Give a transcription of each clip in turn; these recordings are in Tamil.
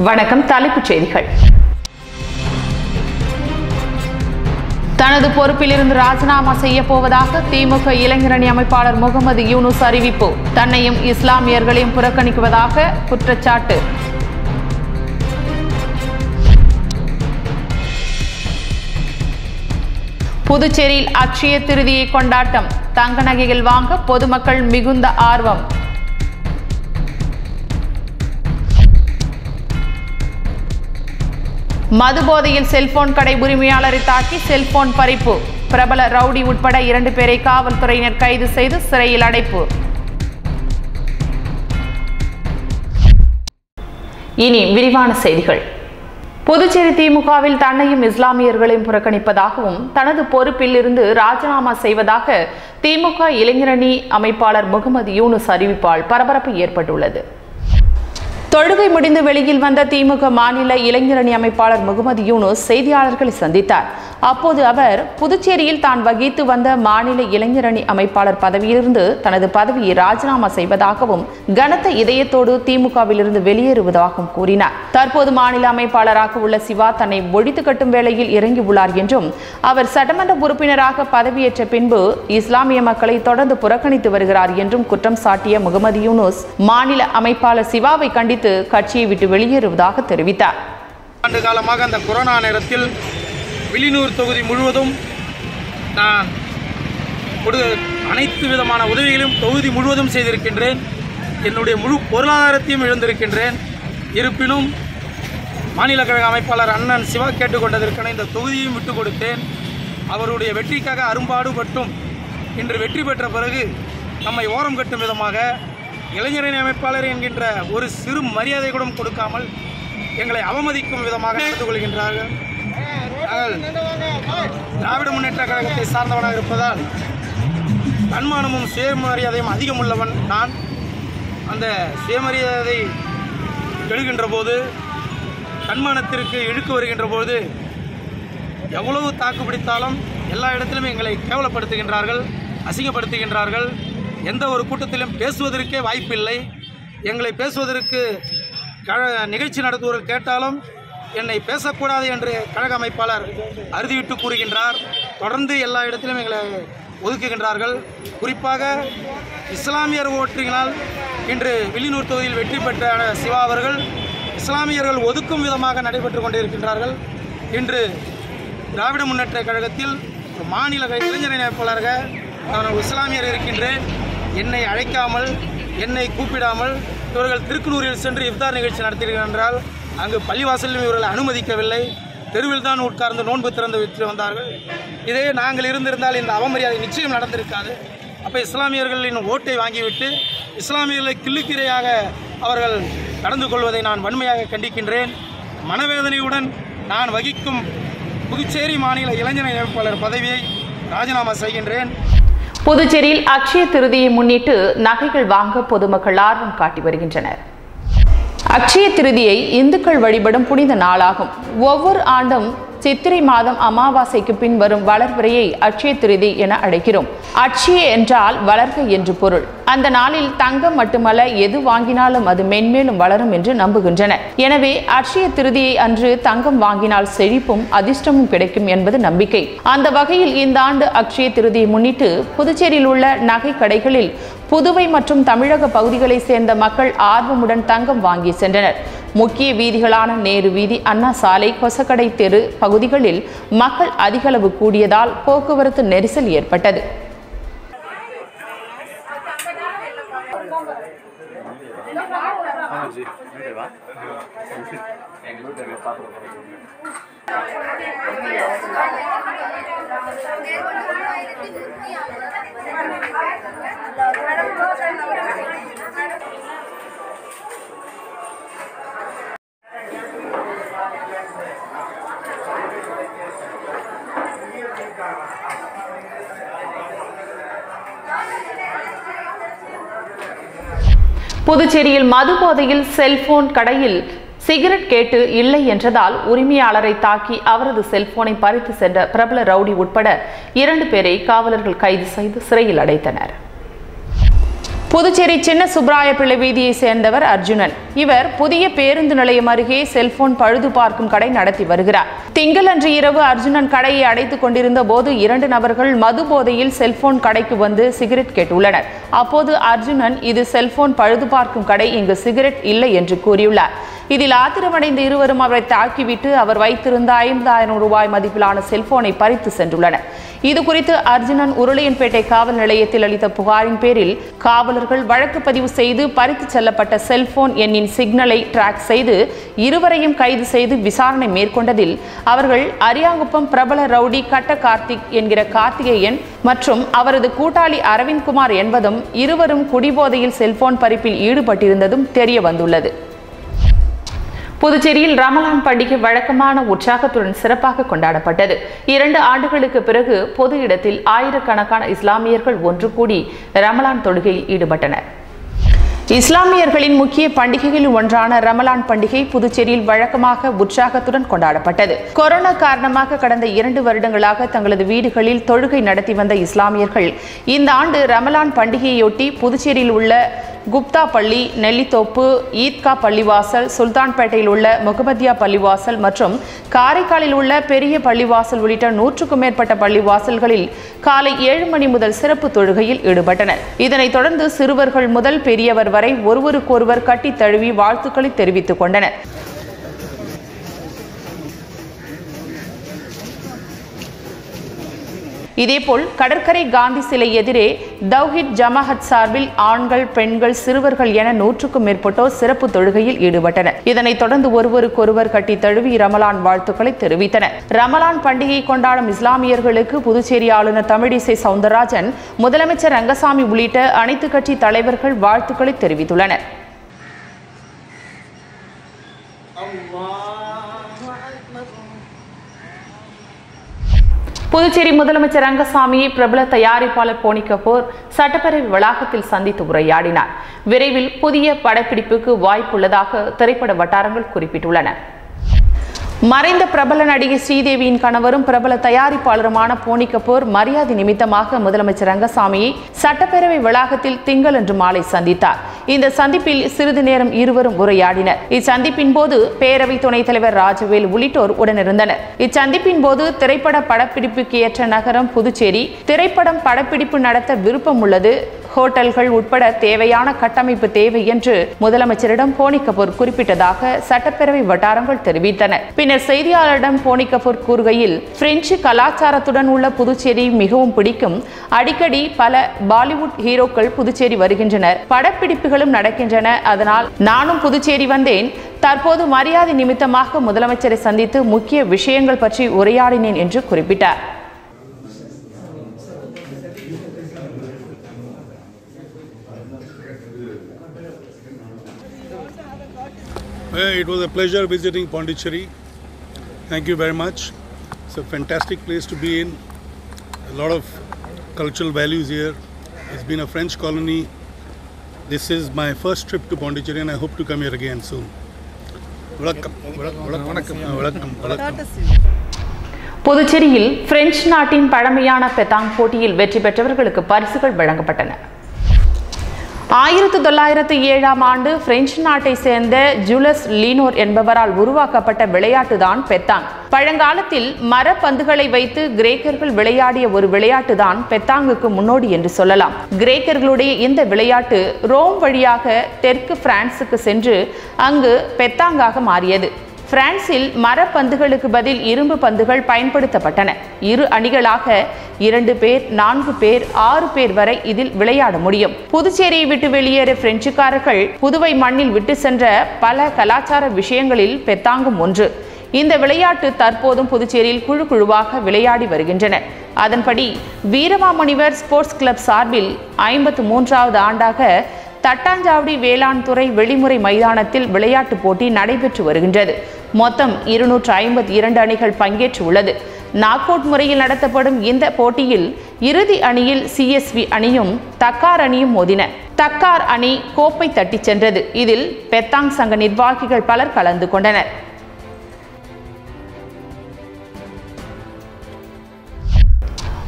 வணக்கம் தலைப்புச் செய்திகள் தனது பொறுப்பிலிருந்து ராஜினாமா செய்ய போவதாக திமுக இளைஞரணி அமைப்பாளர் முகமது யூனுஸ் அறிவிப்பு தன்னையும் இஸ்லாமியர்களையும் புறக்கணிக்குவதாக குற்றச்சாட்டு புதுச்சேரியில் அட்சய திருதியை கொண்டாட்டம் தங்க நகைகள் வாங்க பொதுமக்கள் மிகுந்த ஆர்வம் மது போதையில் செல்போன் கடை உரிமையாளரை தாக்கி செல்போன் பறிப்பு பிரபல ரவுடி உட்பட இரண்டு பேரை காவல்துறையினர் கைது செய்து சிறையில் அடைப்பு இனி விரிவான செய்திகள் புதுச்சேரி திமுகவில் தன்னையும் இஸ்லாமியர்களையும் புறக்கணிப்பதாகவும் தனது பொறுப்பில் இருந்து ராஜினாமா செய்வதாக திமுக இளைஞரணி அமைப்பாளர் முகமது யூனுஸ் அறிவிப்பால் பரபரப்பு ஏற்பட்டுள்ளது தொழுகை முடிந்து வெளியில் வந்த திமுக மாநில இளைஞரணி அமைப்பாளர் முகமது யூனுஸ் செய்தியாளர்களை சந்தித்தார் அப்போது அவர் புதுச்சேரியில் தான் வகித்து வந்த மாநில இளைஞரணி அமைப்பாளர் பதவியிலிருந்து தனது பதவியை ராஜினாமா செய்வதாகவும் கனத்த இதயத்தோடு திமுகவிலிருந்து வெளியேறுவதாகவும் கூறினார் தற்போது மாநில அமைப்பாளராக உள்ள சிவா தன்னை ஒழித்து கட்டும் வேளையில் இறங்கியுள்ளார் என்றும் அவர் சட்டமன்ற உறுப்பினராக பதவியேற்ற பின்பு இஸ்லாமிய மக்களை தொடர்ந்து புறக்கணித்து வருகிறார் என்றும் குற்றம் சாட்டிய முகமது யூனுஸ் மாநில அமைப்பாளர் சிவாவை கண்டித்து கட்சியை விட்டு வெளியேறுவதாக தெரிவித்தார் ஆண்டு காலமாக அந்த கொரோனா நேரத்தில் வில்லியனூர் தொகுதி முழுவதும் நான் கொடு அனைத்து விதமான உதவிகளையும் தொகுதி முழுவதும் செய்திருக்கின்றேன் என்னுடைய முழு பொருளாதாரத்தையும் இழந்திருக்கின்றேன் இருப்பினும் மாநில கழக அமைப்பாளர் அண்ணன் சிவா கேட்டுக்கொண்டதற்கான இந்த தொகுதியையும் விட்டுக் கொடுத்தேன் அவருடைய வெற்றிக்காக அரும்பாடுபட்டும் இன்று வெற்றி பெற்ற பிறகு நம்மை ஓரம் கட்டும் விதமாக இளைஞரணி அமைப்பாளர் என்கின்ற ஒரு சிறு மரியாதை கூட கொடுக்காமல் எங்களை அவமதிக்கும் விதமாக நடந்து கொள்கின்றார்கள் நாங்கள் திராவிட முன்னேற்ற கழகத்தை சார்ந்தவனாக இருப்பதால் தன்மானமும் சுயமரியாதையும் அதிகம் உள்ளவன் நான் அந்த சுயமரியாதை எழுகின்ற போது தன்மானத்திற்கு இழுக்கு வருகின்ற போது எவ்வளவு தாக்கு பிடித்தாலும் எல்லா இடத்திலும் எங்களை கேவலப்படுத்துகின்றார்கள் அசிங்கப்படுத்துகின்றார்கள் எந்த ஒரு கூட்டத்திலும் பேசுவதற்கே வாய்ப்பில்லை எங்களை பேசுவதற்கு கழ நிகழ்ச்சி நடத்துவோர் கேட்டாலும் என்னை பேசக்கூடாது என்று கழக அமைப்பாளர் அறுதிவிட்டு கூறுகின்றார் தொடர்ந்து எல்லா இடத்திலும் எங்களை ஒதுக்குகின்றார்கள் குறிப்பாக இஸ்லாமியர் ஓட்டுகளினால் இன்று வில்லியனூர் தொகுதியில் வெற்றி பெற்ற சிவா அவர்கள் இஸ்லாமியர்கள் ஒதுக்கும் விதமாக நடைபெற்று கொண்டிருக்கின்றார்கள் இன்று திராவிட முன்னேற்ற கழகத்தில் ஒரு மாநில இளைஞர் அமைப்பாளராக நான் ஒரு இஸ்லாமியர் இருக்கின்றேன் என்னை அழைக்காமல் என்னை கூப்பிடாமல் இவர்கள் திருக்குனூரில் சென்று இஃப்தார் நிகழ்ச்சி நடத்தியிருக்கின்றால் அங்கு பள்ளிவாசலிலும் இவர்களை அனுமதிக்கவில்லை தெருவில் தான் உட்கார்ந்து நோன்பு திறந்து விட்டு வந்தார்கள் இதே நாங்கள் இருந்திருந்தால் இந்த அவமரியாதை நிச்சயம் நடந்திருக்காது அப்போ இஸ்லாமியர்களின் ஓட்டை வாங்கிவிட்டு இஸ்லாமியர்களை கிள்ளுக்கிரையாக அவர்கள் நடந்து கொள்வதை நான் வன்மையாக கண்டிக்கின்றேன் மனவேதனையுடன் நான் வகிக்கும் புதுச்சேரி மாநில இளைஞர் அமைப்பாளர் பதவியை ராஜினாமா செய்கின்றேன் புதுச்சேரியில் அட்சய திருதியை முன்னிட்டு நகைகள் வாங்க பொதுமக்கள் ஆர்வம் காட்டி வருகின்றனர் அட்சய திருதியை இந்துக்கள் வழிபடும் புனித நாளாகும் ஒவ்வொரு ஆண்டும் சித்திரை மாதம் அமாவாசைக்கு பின் வரும் வளர்பிறையை அட்சய திருதி என அழைக்கிறோம் அட்சய என்றால் வளர்க என்று பொருள் அந்த நாளில் தங்கம் மட்டுமல்ல எது வாங்கினாலும் அது மென்மேலும் வளரும் என்று நம்புகின்றனர் எனவே அட்சய திருதியை அன்று தங்கம் வாங்கினால் செழிப்பும் அதிர்ஷ்டமும் கிடைக்கும் என்பது நம்பிக்கை அந்த வகையில் இந்த ஆண்டு அட்சய திருதியை முன்னிட்டு புதுச்சேரியில் உள்ள நகை கடைகளில் புதுவை மற்றும் தமிழக பகுதிகளை சேர்ந்த மக்கள் ஆர்வமுடன் தங்கம் வாங்கி சென்றனர் முக்கிய வீதிகளான நேரு வீதி அண்ணா சாலை கொசக்கடை தெரு பகுதிகளில் மக்கள் அதிகளவு கூடியதால் போக்குவரத்து நெரிசல் ஏற்பட்டது புதுச்சேரியில் மது போதையில் செல்போன் கடையில் சிகரெட் கேட்டு இல்லை என்றதால் உரிமையாளரை தாக்கி அவரது செல்போனை பறித்து சென்ற பிரபல ரவுடி உட்பட இரண்டு பேரை காவலர்கள் கைது செய்து சிறையில் அடைத்தனர் புதுச்சேரி சின்ன சுப்ராய பிள்ளை வீதியை சேர்ந்தவர் அர்ஜுனன் இவர் புதிய பேருந்து நிலையம் அருகே செல்போன் பழுது பார்க்கும் கடை நடத்தி வருகிறார் திங்களன்று இரவு அர்ஜுனன் கடையை அடைத்துக் கொண்டிருந்த போது இரண்டு நபர்கள் மது போதையில் செல்போன் கடைக்கு வந்து சிகரெட் கேட்டுள்ளனர் அப்போது அர்ஜுனன் இது செல்போன் பழுது பார்க்கும் கடை இங்கு சிகரெட் இல்லை என்று கூறியுள்ளார் இதில் ஆத்திரமடைந்த இருவரும் அவரை தாக்கிவிட்டு அவர் வைத்திருந்த ஐம்பதாயிரம் ரூபாய் மதிப்பிலான செல்போனை பறித்து சென்றுள்ளனர் இது குறித்து அர்ஜுனன் உருளையன்பேட்டை காவல் நிலையத்தில் அளித்த புகாரின் பேரில் காவலர்கள் வழக்கு பதிவு செய்து பறித்து செல்லப்பட்ட செல்போன் எண்ணின் சிக்னலை டிராக் செய்து இருவரையும் கைது செய்து விசாரணை மேற்கொண்டதில் அவர்கள் அரியாங்குப்பம் பிரபல ரவுடி கட்ட கார்த்திக் என்கிற கார்த்திகேயன் மற்றும் அவரது கூட்டாளி அரவிந்த்குமார் என்பதும் இருவரும் குடிபோதையில் செல்போன் பறிப்பில் ஈடுபட்டிருந்ததும் தெரிய வந்துள்ளது புதுச்சேரியில் ரமலான் பண்டிகை வழக்கமான உற்சாகத்துடன் சிறப்பாக கொண்டாடப்பட்டது இரண்டு ஆண்டுகளுக்கு பிறகு பொது இடத்தில் ஆயிரக்கணக்கான இஸ்லாமியர்கள் ஒன்று கூடி ரமலான் தொழுகையில் ஈடுபட்டனர் இஸ்லாமியர்களின் முக்கிய பண்டிகைகளில் ஒன்றான ரமலான் பண்டிகை புதுச்சேரியில் வழக்கமாக உற்சாகத்துடன் கொண்டாடப்பட்டது கொரோனா காரணமாக கடந்த இரண்டு வருடங்களாக தங்களது வீடுகளில் தொழுகை நடத்தி வந்த இஸ்லாமியர்கள் இந்த ஆண்டு ரமலான் பண்டிகையொட்டி புதுச்சேரியில் உள்ள குப்தா பள்ளி நெல்லித்தோப்பு ஈத்கா பள்ளிவாசல் சுல்தான்பேட்டையில் உள்ள முகமதியா பள்ளிவாசல் மற்றும் காரைக்காலில் உள்ள பெரிய பள்ளிவாசல் உள்ளிட்ட நூற்றுக்கும் மேற்பட்ட பள்ளிவாசல்களில் காலை ஏழு மணி முதல் சிறப்பு தொழுகையில் ஈடுபட்டனர் இதனைத் தொடர்ந்து சிறுவர்கள் முதல் பெரியவர் வரை ஒருவருக்கொருவர் கட்டித் தழுவி வாழ்த்துக்களை தெரிவித்துக் கொண்டனர் இதேபோல் கடற்கரை காந்தி சிலை எதிரே தௌஹித் ஜமாஹத் சார்பில் ஆண்கள் பெண்கள் சிறுவர்கள் என நூற்றுக்கும் மேற்பட்டோர் சிறப்பு தொழுகையில் ஈடுபட்டனர் இதனைத் தொடர்ந்து ஒருவருக்கொருவர் கட்டி தழுவி ரமலான் வாழ்த்துக்களை தெரிவித்தனர் ரமலான் பண்டிகை கொண்டாடும் இஸ்லாமியர்களுக்கு புதுச்சேரி ஆளுநர் தமிழிசை சவுந்தரராஜன் முதலமைச்சர் ரங்கசாமி உள்ளிட்ட அனைத்து கட்சி தலைவர்கள் வாழ்த்துக்களை தெரிவித்துள்ளனர் புதுச்சேரி முதலமைச்சர் ரங்கசாமியை பிரபல தயாரிப்பாளர் போனி கபூர் சட்டப்பேரவை வளாகத்தில் சந்தித்து உரையாடினார் விரைவில் புதிய படப்பிடிப்புக்கு வாய்ப்புள்ளதாக திரைப்பட வட்டாரங்கள் குறிப்பிட்டுள்ளன மறைந்த பிரபல நடிகை ஸ்ரீதேவியின் கணவரும் பிரபல தயாரிப்பாளருமான போனி கபூர் மரியாதை நிமித்தமாக முதலமைச்சர் ரங்கசாமியை சட்டப்பேரவை வளாகத்தில் திங்களன்று மாலை சந்தித்தார் இந்த சந்திப்பில் சிறிது நேரம் இருவரும் உரையாடினர் இச்சந்திப்பின் போது பேரவை துணைத் தலைவர் ராஜவேல் உள்ளிட்டோர் உடனிருந்தனர் இச்சந்திப்பின் போது திரைப்பட படப்பிடிப்புக்கு ஏற்ற நகரம் புதுச்சேரி திரைப்படம் படப்பிடிப்பு நடத்த விருப்பம் உள்ளது ஹோட்டல்கள் உட்பட தேவையான கட்டமைப்பு தேவை என்று முதலமைச்சரிடம் போனி கபூர் குறிப்பிட்டதாக சட்டப்பேரவை வட்டாரங்கள் தெரிவித்தன பின்னர் செய்தியாளரிடம் போனி கபூர் கூறுகையில் பிரெஞ்சு கலாச்சாரத்துடன் உள்ள புதுச்சேரி மிகவும் பிடிக்கும் அடிக்கடி பல பாலிவுட் ஹீரோக்கள் புதுச்சேரி வருகின்றனர் படப்பிடிப்புகளும் நடக்கின்றன அதனால் நானும் புதுச்சேரி வந்தேன் தற்போது மரியாதை நிமித்தமாக முதலமைச்சரை சந்தித்து முக்கிய விஷயங்கள் பற்றி உரையாடினேன் என்று குறிப்பிட்டார் Well, it was a pleasure visiting Pondicherry. Thank you very much. It's a fantastic place to be in. A lot of cultural values here. It's been a French colony. This is my first trip to Pondicherry and I hope to come here again soon. வணக்கம் வணக்கம் வணக்கம் வணக்கம் புதுச்சேரியில் பிரெஞ்சு நாட்டின் பழமையான பெத்தாங் போட்டியில் வெற்றி பெற்றவர்களுக்கு பரிசுகள் வழங்கப்பட்டன ஆயிரத்து தொள்ளாயிரத்து ஏழாம் ஆண்டு பிரெஞ்சு நாட்டை சேர்ந்த ஜூலஸ் லீனோர் என்பவரால் உருவாக்கப்பட்ட விளையாட்டுதான் பெத்தாங் பழங்காலத்தில் மரப்பந்துகளை வைத்து கிரேக்கர்கள் விளையாடிய ஒரு விளையாட்டுதான் பெத்தாங்குக்கு முன்னோடி என்று சொல்லலாம் கிரேக்கர்களுடைய இந்த விளையாட்டு ரோம் வழியாக தெற்கு பிரான்சுக்கு சென்று அங்கு பெத்தாங்காக மாறியது பிரான்சில் மரப்பந்துகளுக்கு பதில் இரும்பு பந்துகள் பயன்படுத்தப்பட்டன இரு அணிகளாக இரண்டு பேர் நான்கு பேர் ஆறு பேர் வரை இதில் விளையாட முடியும் புதுச்சேரியை விட்டு வெளியேற பிரெஞ்சுக்காரர்கள் புதுவை மண்ணில் விட்டு சென்ற பல கலாச்சார விஷயங்களில் பெத்தாங்கும் ஒன்று இந்த விளையாட்டு தற்போதும் புதுச்சேரியில் குழு குழுவாக விளையாடி வருகின்றனர் அதன்படி வீரமாமுனிவர் ஸ்போர்ட்ஸ் கிளப் சார்பில் ஐம்பத்து மூன்றாவது ஆண்டாக தட்டாஞ்சாவடி வேளாண் துறை வெளிமுறை மைதானத்தில் விளையாட்டுப் போட்டி நடைபெற்று வருகின்றது மொத்தம் இருநூற்று ஐம்பத்தி இரண்டு அணிகள் பங்கேற்று உள்ளது நாக் அவுட் முறையில் நடத்தப்படும் இந்த போட்டியில் இறுதி அணியில் சிஎஸ்வி அணியும் தக்கார் அணியும் மோதின தக்கார் அணி கோப்பை தட்டிச் சென்றது இதில் பெத்தாங் சங்க நிர்வாகிகள் பலர் கலந்து கொண்டனர்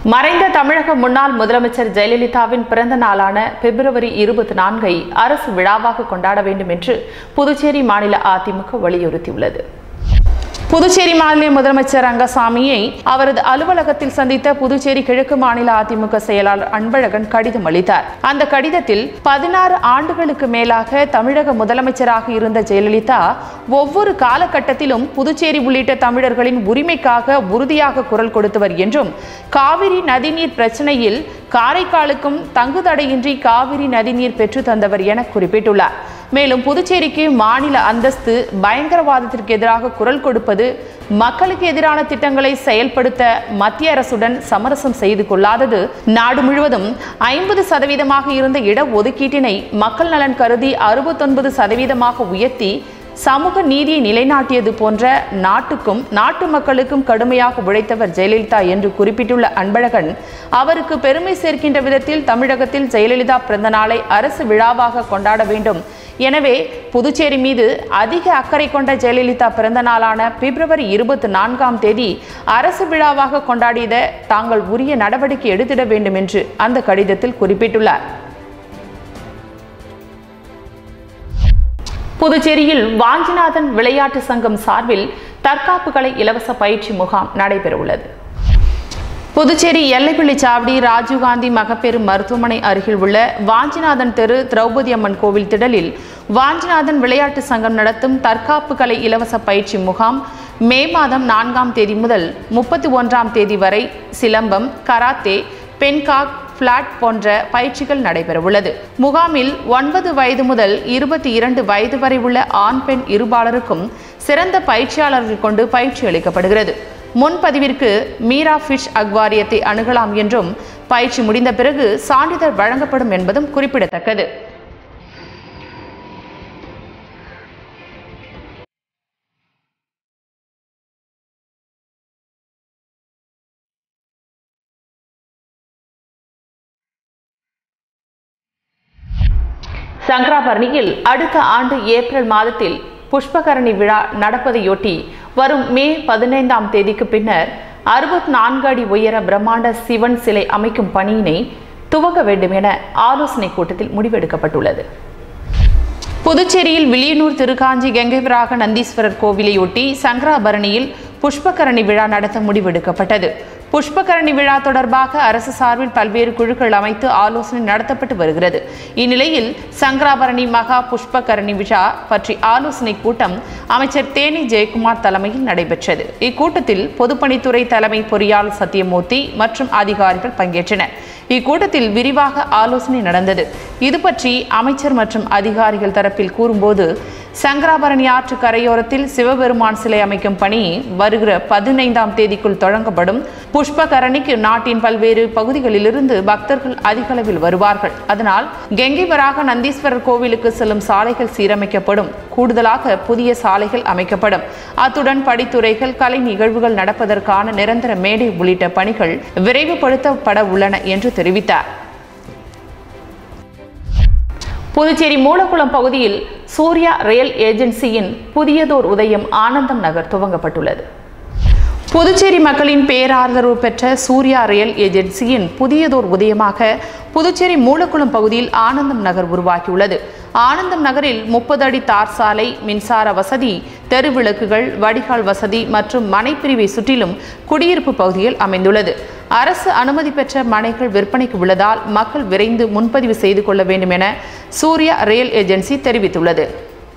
மறைந்த தமிழக முன்னாள் முதலமைச்சர் ஜெயலலிதாவின் பிறந்த நாளான பிப்ரவரி இருபத்தி நான்கை அரசு விழாவாக கொண்டாட வேண்டும் என்று புதுச்சேரி மாநில அதிமுக வலியுறுத்தியுள்ளது புதுச்சேரி மாநில முதலமைச்சர் ரங்கசாமியை அவரது அலுவலகத்தில் சந்தித்த புதுச்சேரி கிழக்கு மாநில அதிமுக செயலாளர் அன்பழகன் கடிதம் அளித்தார் அந்த கடிதத்தில் பதினாறு ஆண்டுகளுக்கு மேலாக தமிழக முதலமைச்சராக இருந்த ஜெயலலிதா ஒவ்வொரு காலகட்டத்திலும் புதுச்சேரி உள்ளிட்ட தமிழர்களின் உரிமைக்காக உறுதியாக குரல் கொடுத்தவர் என்றும் காவிரி நதிநீர் பிரச்சனையில் காரைக்காலுக்கும் தங்குதடையின்றி காவிரி நதிநீர் பெற்று தந்தவர் என குறிப்பிட்டுள்ளார் மேலும் புதுச்சேரிக்கு மாநில அந்தஸ்து பயங்கரவாதத்திற்கு எதிராக குரல் கொடுப்பது மக்களுக்கு எதிரான திட்டங்களை செயல்படுத்த மத்திய அரசுடன் சமரசம் செய்து கொள்ளாதது நாடு முழுவதும் ஐம்பது சதவீதமாக இருந்த இட ஒதுக்கீட்டினை மக்கள் நலன் கருதி அறுபத்தொன்பது சதவீதமாக உயர்த்தி சமூக நீதியை நிலைநாட்டியது போன்ற நாட்டுக்கும் நாட்டு மக்களுக்கும் கடுமையாக உழைத்தவர் ஜெயலலிதா என்று குறிப்பிட்டுள்ள அன்பழகன் அவருக்கு பெருமை சேர்க்கின்ற விதத்தில் தமிழகத்தில் ஜெயலலிதா பிறந்த நாளை அரசு விழாவாக கொண்டாட வேண்டும் எனவே புதுச்சேரி மீது அதிக அக்கறை கொண்ட ஜெயலலிதா பிறந்த நாளான பிப்ரவரி இருபத்தி நான்காம் தேதி அரசு விழாவாக கொண்டாடியத தாங்கள் உரிய நடவடிக்கை எடுத்திட வேண்டும் என்று அந்த கடிதத்தில் குறிப்பிட்டுள்ளார் புதுச்சேரியில் வாஞ்சிநாதன் விளையாட்டு சங்கம் சார்பில் தற்காப்பு கலை இலவச பயிற்சி முகாம் நடைபெறவுள்ளது புதுச்சேரி எல்லைப்பள்ளி சாவடி ராஜீவ்காந்தி மகப்பேறு மருத்துவமனை அருகில் உள்ள வாஞ்சிநாதன் தெரு திரௌபதி அம்மன் கோவில் திடலில் வாஞ்சிநாதன் விளையாட்டு சங்கம் நடத்தும் தற்காப்பு கலை இலவச பயிற்சி முகாம் மே மாதம் நான்காம் தேதி முதல் முப்பத்தி ஒன்றாம் தேதி வரை சிலம்பம் கராத்தே பென்காக் பிளாட் போன்ற பயிற்சிகள் நடைபெறவுள்ளது முகாமில் ஒன்பது வயது முதல் இருபத்தி இரண்டு வயது வரை உள்ள ஆண் பெண் இருபாலருக்கும் சிறந்த பயிற்சியாளர்கள் கொண்டு பயிற்சி அளிக்கப்படுகிறது முன்பதிவிற்கு மீரா ஃபிஷ் அக்வாரியத்தை அணுகலாம் என்றும் பயிற்சி முடிந்த பிறகு சான்றிதழ் வழங்கப்படும் என்பதும் குறிப்பிடத்தக்கது சங்கராபரணியில் அடுத்த ஆண்டு ஏப்ரல் மாதத்தில் புஷ்பகரணி விழா நடப்பதையொட்டி வரும் மே பதினைந்தாம் தேதிக்கு பின்னர் அறுபத்தி நான்கு அடி உயர பிரம்மாண்ட சிவன் சிலை அமைக்கும் பணியினை துவங்க வேண்டும் என ஆலோசனை கூட்டத்தில் முடிவெடுக்கப்பட்டுள்ளது புதுச்சேரியில் வில்லியனூர் திருக்காஞ்சி கங்கைவராக நந்தீஸ்வரர் கோவிலையொட்டி சங்கராபரணியில் புஷ்பகரணி விழா நடத்த முடிவெடுக்கப்பட்டது புஷ்பகரணி விழா தொடர்பாக அரசு சார்பில் பல்வேறு குழுக்கள் அமைத்து ஆலோசனை நடத்தப்பட்டு வருகிறது இந்நிலையில் சங்கராபரணி மகா புஷ்பகரணி விழா பற்றி ஆலோசனை கூட்டம் அமைச்சர் தேனி ஜெயக்குமார் தலைமையில் நடைபெற்றது இக்கூட்டத்தில் பொதுப்பணித்துறை தலைமை பொறியாளர் சத்தியமூர்த்தி மற்றும் அதிகாரிகள் பங்கேற்றனர் இக்கூட்டத்தில் விரிவாக ஆலோசனை நடந்தது இது பற்றி அமைச்சர் மற்றும் அதிகாரிகள் தரப்பில் கூறும்போது சங்கராபரணி ஆற்று கரையோரத்தில் சிவபெருமான் சிலை அமைக்கும் பணி வருகிற பதினைந்தாம் தேதிக்குள் தொடங்கப்படும் புஷ்பகரணிக்கு நாட்டின் பல்வேறு பகுதிகளிலிருந்து பக்தர்கள் அதிக அளவில் வருவார்கள் அதனால் கெங்கிவராக நந்தீஸ்வரர் கோவிலுக்கு செல்லும் சாலைகள் சீரமைக்கப்படும் கூடுதலாக புதிய சாலைகள் அமைக்கப்படும் அத்துடன் படித்துறைகள் கலை நிகழ்வுகள் நடப்பதற்கான நிரந்தர மேடை உள்ளிட்ட பணிகள் விரைவுபடுத்தப்பட உள்ளன என்று தெரிவித்தார் புதுச்சேரி மூலக்குளம் பகுதியில் சூர்யா ரயில் ஏஜென்சியின் புதியதோர் உதயம் ஆனந்தம் நகர் துவங்கப்பட்டுள்ளது புதுச்சேரி மக்களின் பேராதரவு பெற்ற சூர்யா ரயில் ஏஜென்சியின் புதியதோர் உதயமாக புதுச்சேரி மூலக்குளம் பகுதியில் ஆனந்தம் நகர் உருவாகியுள்ளது ஆனந்தம் நகரில் முப்பது அடி தார் சாலை மின்சார வசதி தெருவிளக்குகள் வடிகால் வசதி மற்றும் மனைப்பிரிவை சுற்றிலும் குடியிருப்பு பகுதியில் அமைந்துள்ளது அரசு அனுமதி பெற்ற மனைகள் விற்பனைக்கு உள்ளதால் மக்கள் விரைந்து முன்பதிவு செய்து கொள்ள வேண்டும் என சூர்யா ரயில் ஏஜென்சி தெரிவித்துள்ளது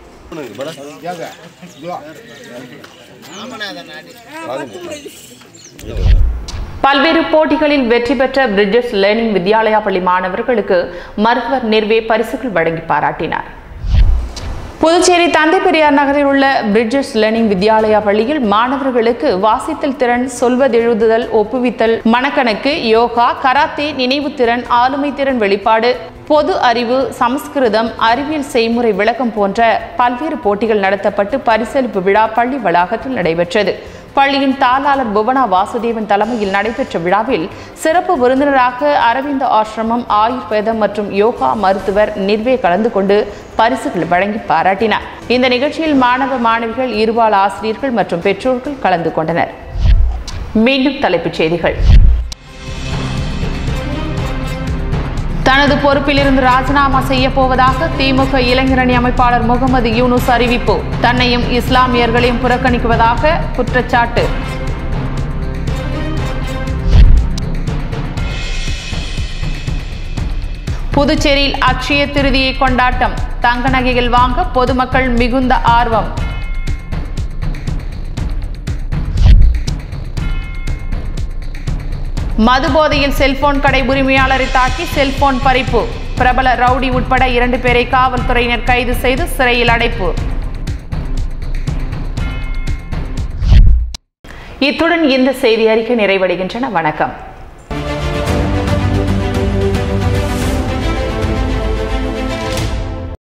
பல்வேறு போட்டிகளில் வெற்றி பெற்ற பிரிட்ஜஸ் லேர்னிங் வித்யாலயா பள்ளி மாணவர்களுக்கு மருத்துவர் நிர்வே பரிசுகள் வழங்கி பாராட்டினார் புதுச்சேரி தந்தை பெரியார் நகரில் உள்ள பிரிட்ஜஸ் லேர்னிங் வித்யாலயா பள்ளியில் மாணவர்களுக்கு வாசித்தல் திறன் சொல்வதெழுதுதல் ஒப்புவித்தல் மனக்கணக்கு யோகா கராத்தே நினைவு திறன் ஆளுமை திறன் வெளிப்பாடு பொது அறிவு சமஸ்கிருதம் அறிவியல் செய்முறை விளக்கம் போன்ற பல்வேறு போட்டிகள் நடத்தப்பட்டு பரிசளிப்பு விழா பள்ளி வளாகத்தில் நடைபெற்றது பள்ளியின் தாளாளர் புவனா வாசுதேவன் தலைமையில் நடைபெற்ற விழாவில் சிறப்பு விருந்தினராக அரவிந்த ஆசிரமம் ஆயுர்வேதம் மற்றும் யோகா மருத்துவர் நிர்வே கலந்து கொண்டு பரிசுகள் வழங்கி பாராட்டினார் இந்த நிகழ்ச்சியில் மாணவ மாணவிகள் இருபால் ஆசிரியர்கள் மற்றும் பெற்றோர்கள் கலந்து கொண்டனர் மீண்டும் தலைப்புச் செய்திகள் தனது பொறுப்பிலிருந்து ராஜினாமா செய்ய போவதாக திமுக இளைஞரணி அமைப்பாளர் முகமது யூனுஸ் அறிவிப்பு தன்னையும் இஸ்லாமியர்களையும் புறக்கணிக்குவதாக குற்றச்சாட்டு புதுச்சேரியில் அட்சய திருதியை கொண்டாட்டம் தங்க நகைகள் வாங்க பொதுமக்கள் மிகுந்த ஆர்வம் மது போதையில் செல்போன் கடை உரிமையாளரை தாக்கி செல்போன் பறிப்பு பிரபல ரவுடி உட்பட இரண்டு பேரை காவல்துறையினர் கைது செய்து சிறையில் அடைப்பு இத்துடன் இந்த செய்தி அறிக்கை நிறைவடைகின்றன வணக்கம்